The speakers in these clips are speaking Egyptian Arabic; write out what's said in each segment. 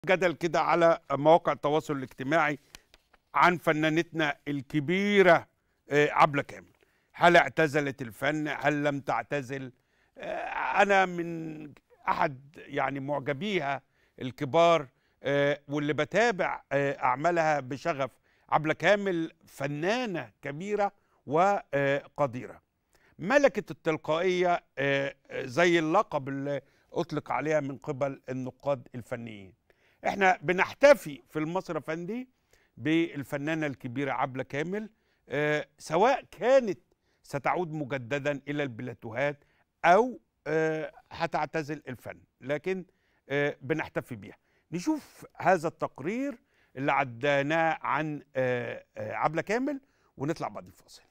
جدل كده على مواقع التواصل الاجتماعي عن فنانتنا الكبيرة آه، عبلة كامل هل اعتزلت الفن هل لم تعتزل آه، أنا من أحد يعني معجبيها الكبار آه، واللي بتابع آه، أعمالها بشغف عبلة كامل فنانة كبيرة وقديرة ملكة التلقائية آه، آه، زي اللقب اللي أطلق عليها من قبل النقاد الفنيين احنا بنحتفي في المسرح الفني بالفنانه الكبيره عبله كامل آه سواء كانت ستعود مجددا الى البلاتوهات او آه هتعتزل الفن لكن آه بنحتفي بيها نشوف هذا التقرير اللي عدناه عن آه آه عبله كامل ونطلع بعد الفاصل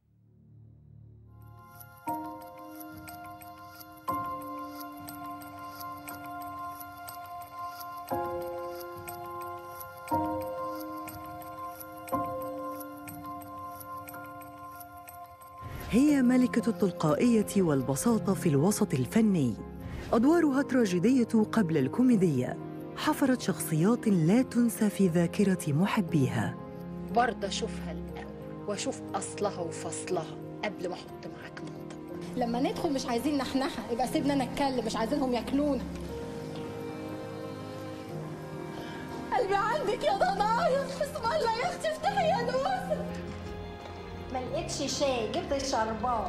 هي ملكة التلقائية والبساطة في الوسط الفني أدوارها تراجيدية قبل الكوميدية حفرت شخصيات لا تنسى في ذاكرة محبيها برضه اشوفها الاول واشوف اصلها وفصلها قبل ما احط معاك منطق لما ندخل مش عايزين نحنحه يبقى سيبنا نتكلم مش عايزينهم ياكلونا قلبي عندك يا ضنايا بسم الله يا اختي افتحي يا نوسه ما لقيتش شاي جبت الشربات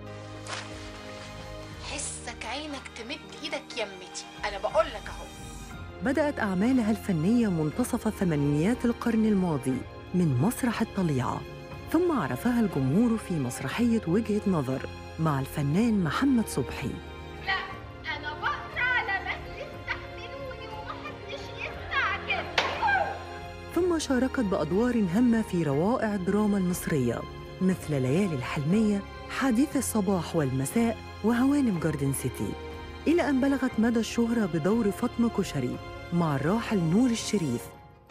حسك عينك تمد ايدك يمتي انا بقول لك اهو بدأت أعمالها الفنية منتصف ثمانينيات القرن الماضي من مسرح الطليعة ثم عرفها الجمهور في مسرحية وجهة نظر مع الفنان محمد صبحي لا انا بقرا على مثل استحملوني ومحدش يستعجل ثم شاركت بأدوار هامة في روائع الدراما المصرية مثل ليالي الحلمية حديث الصباح والمساء وهوانم جاردن سيتي إلى أن بلغت مدى الشهرة بدور فاطمة كشري مع الراحل نور الشريف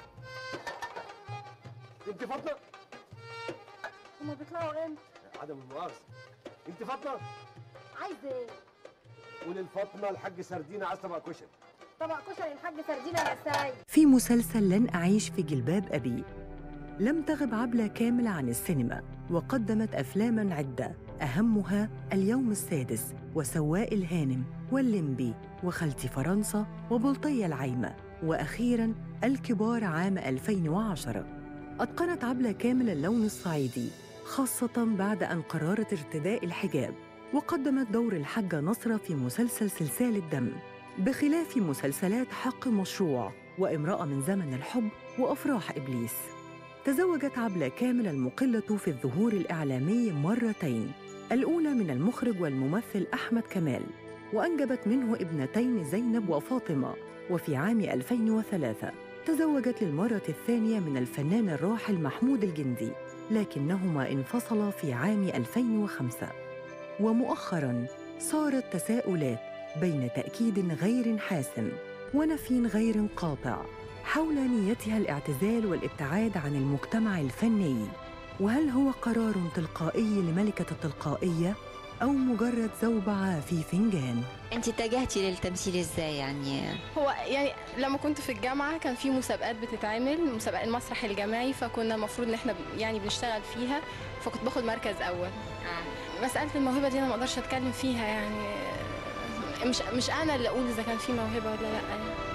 انت فاطمه هما بيطلعوا امتى عدم المؤاخذه انت فاطمه عايز ايه قولي لفاطمه الحاج سردينه عايز طبق كشري طبق كشري الحاج سردينه يا ساي في مسلسل لن أعيش في جلباب أبي لم تغب عبلة كامل عن السينما وقدمت أفلاما عدة أهمها اليوم السادس وسواق الهانم واللمبي وخالتي فرنسا وبلطية العايمة وأخيراً الكبار عام 2010 أتقنت عبلة كامل اللون الصعيدي خاصة بعد أن قررت ارتداء الحجاب وقدمت دور الحاجة نصرة في مسلسل سلسال الدم بخلاف مسلسلات حق مشروع وامرأة من زمن الحب وأفراح إبليس تزوجت عبلة كامل المقلة في الظهور الإعلامي مرتين الأولى من المخرج والممثل أحمد كمال وأنجبت منه ابنتين زينب وفاطمة وفي عام 2003 تزوجت للمرة الثانية من الفنان الراحل محمود الجندي لكنهما انفصلا في عام 2005 ومؤخراً صارت تساؤلات بين تأكيد غير حاسم ونفي غير قاطع حول نيتها الاعتزال والابتعاد عن المجتمع الفني وهل هو قرار تلقائي لملكة التلقائية أو مجرد زوبعة في فنجان؟ انت اتجهتي للتمثيل ازاي يعني هو يعني لما كنت في الجامعه كان في مسابقات بتتعمل مسابقات المسرح الجماعي فكنا المفروض ان احنا ب- يعني بنشتغل فيها فكنت باخد مركز اول مساله الموهبه دي انا ما اقدرش اتكلم فيها يعني مش مش انا اللي اقول اذا كان في موهبه ولا لا يعني